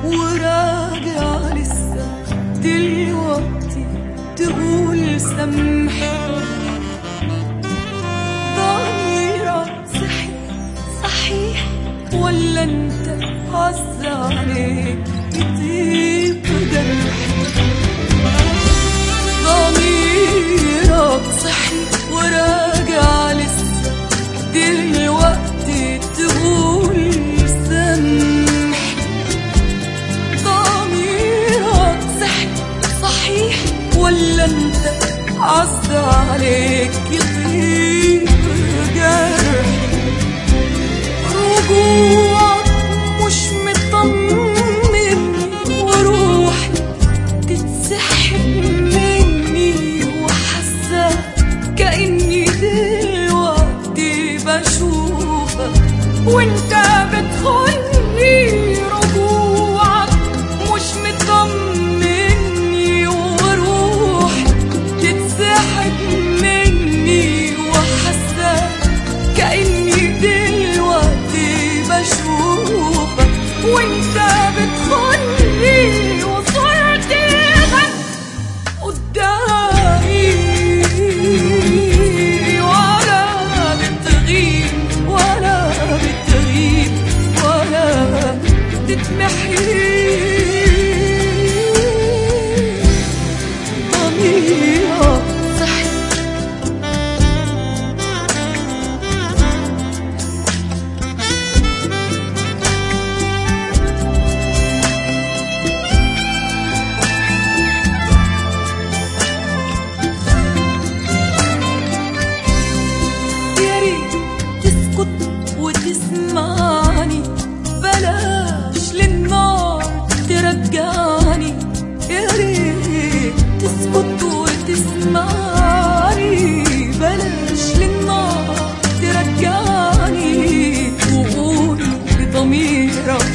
وراجع لسه دلوقتي تقول سامحني ضميرك صحيح صحيح ولا انت عز عليك يطيب جرحي ضميرك صحيح وراجع لسه دلوقتي تقول سامحني ضميرك صحيح صحيح ولا انت عز عليك يطيب جرحي رجوعك مش مطمن وروحي تتسحب مني وحاسة كأني دلوقتي بشوفك وانت بتخوني رجوعك مش مطمني وروحي تتسحب مني وحاسة كأني دلوقتي بشوفك وانت بتخوني وصرت غد قدامي ولا بتغيب ولا بتغيب ولا تتمحي ضميرك صحي يا ريت تسكت وتسمعني بلاش للنار ترجعني يا ريت تسكت وتسمعني بلاش للنار ترجعني وقول بضميرك